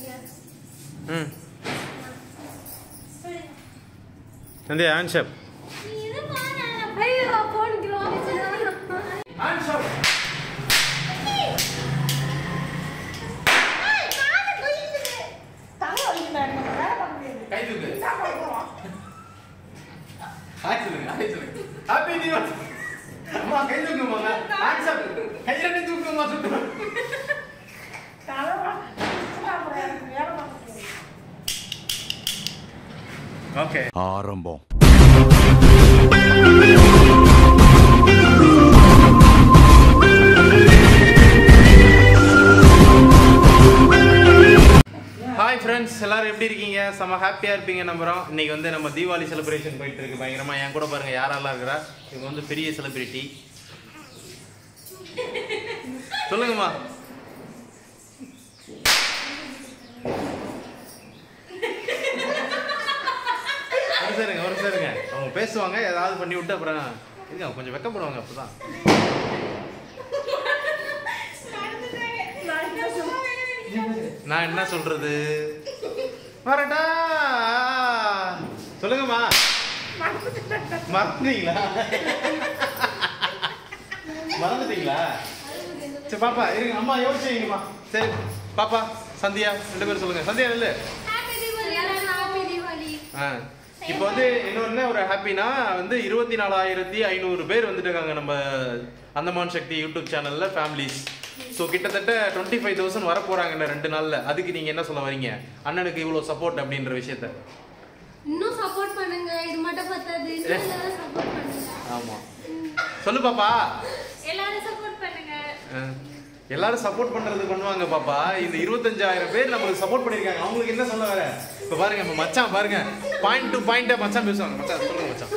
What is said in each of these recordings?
ம் நந்தியா ஆன்ஷப் கை தூக்கு ஹாய் சொல்லுங்க ஹாய் சொல்லுங்க ஹாப்பி தீபாவளி அம்மா கை தூக்குமா ஆன்ஷப் கை ரெண்டு தூக்குமா சுட்டு ஓகே ஆரம்பம் ஹாய் ஃப்ரெண்ட்ஸ் எல்லாரும் எப்படி இருக்கீங்க செம்ம ஹாப்பியாக இருப்பீங்க நம்புகிறோம் இன்னைக்கு வந்து நம்ம தீபாவளி செலிப்ரேஷன் போயிட்டு இருக்கு பயங்கரமாக என் கூட பாருங்க யாரெல்லாம் இருக்கிறா இவங்க வந்து பெரிய செலிபிரிட்டி சொல்லுங்கம்மா ஒரு சரிங்க ஒரு சரிங்க அவங்க பேசுவாங்க ஏதாவது பண்ணி விட்டு அப்புறம் இருங்க கொஞ்சம் வெக்கப்படுவாங்க அப்பதான் நான் என்ன சொல்றது வரட்டா சொல்லுங்கம்மா மறந்துட்டீங்களா மறந்துட்டீங்களா சரி பாப்பா இருங்க அம்மா யோசிச்சுங்கம்மா சரி பாப்பா சந்தியா ரெண்டு பேரும் சொல்லுங்க சந்தியா இல்ல ஆ இப்போ வந்து இன்னொன்று ஒரு ஹாப்பினா வந்து இருபத்தி நாலாயிரத்தி ஐநூறு பேர் வந்துட்டு இருக்காங்க நம்ம அந்தமான் சக்தி யூடியூப் சேனல்ல ஃபேமிலிஸ் ஸோ கிட்டத்தட்ட டுவெண்ட்டி ஃபைவ் தௌசண்ட் வர போறாங்க இந்த ரெண்டு நாள்ல அதுக்கு நீங்க என்ன சொல்ல வரீங்க அண்ணனுக்கு இவ்வளோ சப்போர்ட் அப்படின்ற விஷயத்த இன்னும் சப்போர்ட் பண்ணுங்க இது மட்டும் பத்தாது இன்னும் எல்லாரும் சப்போர்ட் பண்ணுங்க ஆமா சொல்லு பாப்பா எல்லாரும் சப்போர்ட் பண்ணுங்க ஆ. எல்லாரும் சப்போர்ட் பண்றது பண்ணுவாங்க பாப்பா இந்த இருபத்தஞ்சாயிரம் பேர் நம்மளுக்கு சப்போர்ட் பண்ணிருக்காங்க அவங்களுக்கு என்ன சொல்ல வர இப்ப பாருங்க இப்ப மச்சான் பாருங்க பாயிண்ட் டு பாயிண்டா மச்சான் பேசுவாங்க மச்சான் சொல்லுங்க மச்சான்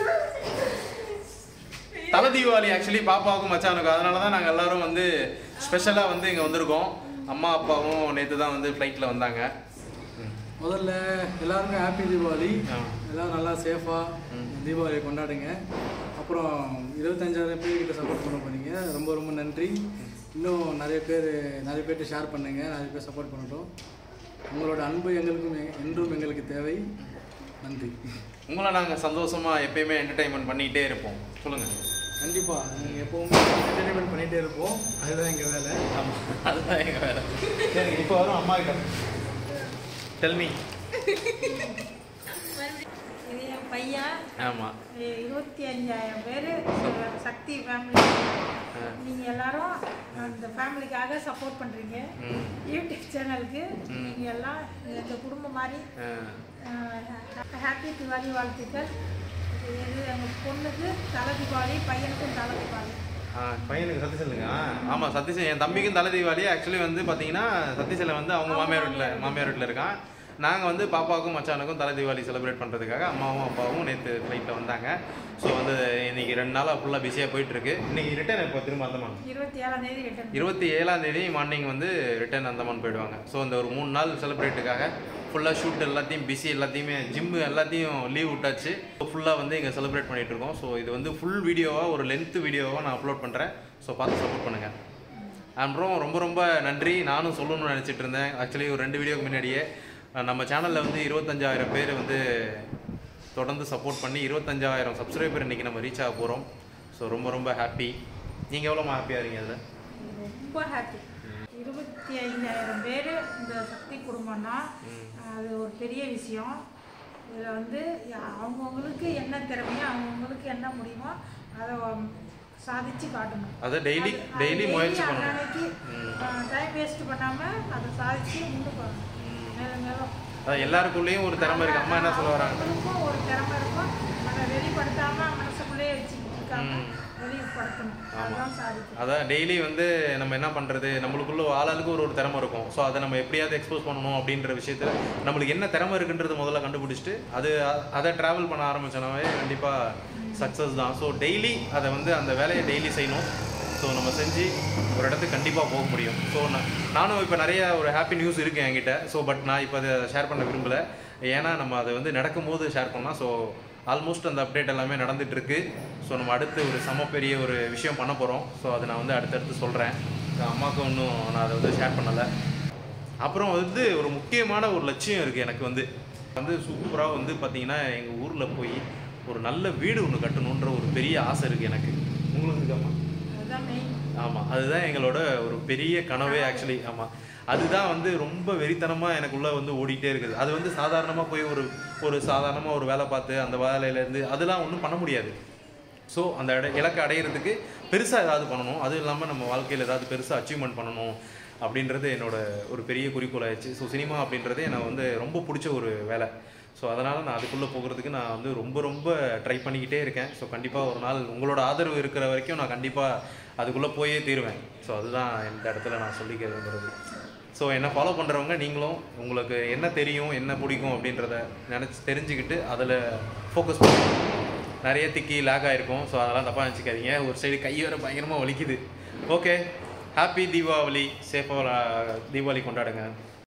தலை தீபாவளி ஆக்சுவலி பாப்பாவுக்கும் மச்சானுக்கும் அதனால தான் நாங்கள் எல்லாரும் வந்து ஸ்பெஷலாக வந்து இங்கே வந்திருக்கோம் அம்மா அப்பாவும் நேற்று தான் வந்து ஃப்ளைட்டில் வந்தாங்க ம். முதல்ல எல்லாருக்கும் ஹாப்பி தீபாவளி ஆ. எல்லாரும் நல்லா சேஃபாக தீபாவளியை கொண்டாடுங்க அப்புறம் இருபத்தஞ்சாயிரம் பேர்கிட்ட சப்போர்ட் பண்ண போறீங்க ரொம்ப ரொம்ப நன்றி இன்னும் நிறைய பேர் நிறைய பேர்கிட்ட ஷேர் பண்ணுங்க நிறைய பேர் சப்போர்ட் பண்ணட்டும் உங்களோட அன்பு எங்களுக்கும் எ- என்றும் எங்களுக்கு தேவை நன்றி உங்களை நாங்கள் சந்தோஷமாக எப்பயுமே என்டர்டைன்மெண்ட் பண்ணிக்கிட்டே இருப்போம் சொல்லுங்கள் கண்டிப்பாக நாங்கள் எப்போவுமே என்டர்டைன்மெண்ட் பண்ணிகிட்டே இருப்போம் அதுதான் எங்கள் வேலை ஆமாம் அதுதான் எங்கள் வேலை சரி இப்போ வரும் அம்மா கிட்ட டெல்மி இது என் பையன் ஆமாம் இ- இருபத்தி அஞ்சாயிரம் பேர் சக்தி ஃபேமிலி ஆ. நீங்கள் எல்லாரும் அந்த ஃபேமிலிக்காக சப்போர்ட் பண்ணுறீங்க ம் யூடியூப் சேனலுக்கு ம். நீங்கள் எல்லாம் எங்கள் குடும்பம் மாதிரி ஆ ஹாப்பி தீபாவளி வாழ்த்துக்கள் இது எங்கள் பொண்ணுக்கு தலை தீபாவளி பையனுக்கும் தலை தீபாவளி ஆ பையனுக்கு சத்தியசலுங்க ஆமாம் சத்தியசன் என் தம்பிக்கும் தலை தீபாவளி ஆக்சுவலி வந்து பார்த்தீங்கன்னா சத்தியசலை வந்து அவங்க மாமியார் வீட்டில் மாமியார் வீட்டில் இருக்கான் நாங்கள் வந்து பாப்பாவுக்கும் மச்சானுக்கும் தலை தீபாவளி செலிப்ரேட் பண்ணுறதுக்காக அம்மாவும் அப்பாவும் நேற்று ஃப்ளைட்டில் வந்தாங்க ஸோ வந்து இன்னைக்கு ரெண்டு நாளாக ஃபுல்லாக பிஸியாக போயிட்டுருக்கு இன்னைக்கு ரிட்டர்ன் இப்போ திரும்ப அந்தமான் இருபத்தி ஏழாம் தேதி ரிட்டர்ன் இருபத்தி ஏழாம் தேதி மார்னிங் வந்து ரிட்டர்ன் அந்தமான் போயிடுவாங்க ஸோ இந்த ஒரு மூணு நாள் செலிப்ரேட்டுக்காக ஃபுல்லாக ஷூட் எல்லாத்தையும் பிஸி எல்லாத்தையுமே ஜிம்மு எல்லாத்தையும் லீவ் விட்டாச்சு ஃபுல்லாக வந்து இங்கே செலிப்ரேட் பண்ணிட்டு இருக்கோம் ஸோ இது வந்து ஃபுல் வீடியோவாக ஒரு லென்த் வீடியோவாக நான் அப்லோட் பண்ணுறேன் ஸோ பார்த்து சப்போர்ட் பண்ணுங்கள் அப்புறம் ரொம்ப ரொம்ப நன்றி நானும் சொல்லணும்னு நினச்சிட்டு இருந்தேன் ஆக்சுவலி ஒரு ரெண்டு வீடியோக்கு முன்னாடியே அஹ், நம்ம சேனலில் வந்து இருபத்தஞ்சாயிரம் பேர் வந்து தொடர்ந்து சப்போர்ட் பண்ணி இருபத்தஞ்சாயிரம் சப்ஸ்கிரைபர் இன்றைக்கி நம்ம ரீச் ஆக போகிறோம் ஸோ ரொம்ப ரொம்ப ஹாப்பி நீங்கள் எவ்வளோ ஹாப்பியாக இருக்கீங்க அதில் ரொம்ப ஹாப்பி இருபத்தி ஐந்தாயிரம் பேர் இந்த சக்தி குடும்பம்னா அது ஒரு பெரிய விஷயம் இதில் வந்து யா- அவங்கவங்களுக்கு என்ன திறமையோ அவங்கவுங்களுக்கு என்ன முடியுமோ அதை சாதிச்சு காட்டணும் அதை டெய்லி டெய்லி முயற்சி பண்ணணும் அன்னைக்கு டைம் வேஸ்ட் பண்ணாமல் அதை சாதிச்சு முன்னுக்கு வரணும் மேலும் மேலும் அதான் எல்லாருக்குள்ளேயும் ஒரு திறமை இருக்கு அம்மா என்ன சொல்ல வராங்க அவங்களுக்கும் ஒரு திறமை இருக்கும் அதை வெளிப்படுத்தாமல் மனசுக்குள்ளேயே வச்சுக்கிட்டு இருக்காம ம். வெளிப்படுத்தணும் ஆமா. அதுதான் சாதிக்கும் அதான் டெய்லி வந்து நம்ம என்ன பண்ணுறது நம்மளுக்குள்ள ஆளாளுக்கு ஒரு ஒரு திறமை இருக்கும் ஸோ அதை நம்ம எப்படியாவது எக்ஸ்போஸ் பண்ணணும் அப்படின்ற விஷயத்தில் நம்மளுக்கு என்ன திறமை இருக்குன்றது முதல்ல கண்டுபிடிச்சிட்டு அது அ- அதை ட்ராவல் பண்ண ஆரம்பிச்சோனாவே கண்டிப்பாக சக்ஸஸ் தான் ஸோ டெய்லி அதை வந்து அந்த வேலையை டெய்லி செய்யணும் ஸோ நம்ம செஞ்சு ஒரு இடத்துக்கு கண்டிப்பாக போக முடியும் ஸோ நான் நானும் இப்போ நிறைய ஒரு ஹாப்பி நியூஸ் இருக்கு என்கிட்ட ஸோ பட் நான் இப்போ அதை ஷேர் பண்ண விரும்பலை ஏன்னா நம்ம அதை வந்து நடக்கும்போது ஷேர் பண்ணலாம் ஸோ ஆல்மோஸ்ட் அந்த அப்டேட் எல்லாமே நடந்துட்டு இருக்கு ஸோ நம்ம அடுத்து ஒரு செம பெரிய ஒரு விஷயம் பண்ண போகிறோம் ஸோ அதை நான் வந்து அடுத்தடுத்து சொல்கிறேன் அம்மாவுக்கு இன்னும் நான் அதை வந்து ஷேர் பண்ணலை அப்புறம் வந்து ஒரு முக்கியமான ஒரு லட்சியம் இருக்குது எனக்கு வந்து வந்து சூப்பராக வந்து பார்த்தீங்கன்னா எங்கள் ஊரில் போய் ஒரு நல்ல வீடு ஒன்று கட்டணுன்ற ஒரு பெரிய ஆசை இருக்குது எனக்கு உங்களுக்கு இருக்காமா அதுதான் மெயின் ஆமாம் அதுதான் எங்களோட ஒரு பெரிய கனவே ஆக்சுவலி ஆமாம் அதுதான் வந்து ரொம்ப வெறித்தனமாக எனக்குள்ளே வந்து ஓடிட்டே இருக்குது அது வந்து சாதாரணமாக போய் ஒரு ஒரு சாதாரணமாக ஒரு வேலை பார்த்து அந்த வேலையிலேருந்து அதெல்லாம் ஒன்றும் பண்ண முடியாது ஸோ அந்த இட இலக்கை அடையிறதுக்கு பெருசாக ஏதாவது பண்ணணும் அதுவும் இல்லாமல் நம்ம வாழ்க்கையில் ஏதாவது பெருசாக அச்சீவ்மெண்ட் பண்ணணும் அப்படின்றது என்னோட ஒரு பெரிய குறிக்கோள் ஆயிடுச்சு ஸோ சினிமா அப்படின்றது எனக்கு வந்து ரொம்ப பிடிச்ச ஒரு வேலை ஸோ அதனால் நான் அதுக்குள்ளே போகிறதுக்கு நான் வந்து ரொம்ப ரொம்ப ட்ரை பண்ணிக்கிட்டே இருக்கேன் ஸோ கண்டிப்பாக ஒரு நாள் உங்களோட ஆதரவு இருக்கிற வரைக்கும் நான் கண்டிப்பாக அதுக்குள்ளே போயே தீருவேன் ஸோ அதுதான் இந்த இடத்துல நான் சொல்லிக்க விரும்புகிறது ஸோ என்னை ஃபாலோ பண்ணுறவங்க நீங்களும் உங்களுக்கு என்ன தெரியும் என்ன பிடிக்கும் அப்படின்றத நினச்சி தெரிஞ்சுக்கிட்டு அதில் ஃபோக்கஸ் பண்ணுங்க நிறைய திக்கி லேக் ஆகிருக்கும் ஸோ அதெல்லாம் தப்பாக நினச்சிக்காதீங்க ஒரு சைடு கை வேற பயங்கரமாக வலிக்குது ஓகே ஹாப்பி தீபாவளி சேஃபாக தீபாவளி கொண்டாடுங்க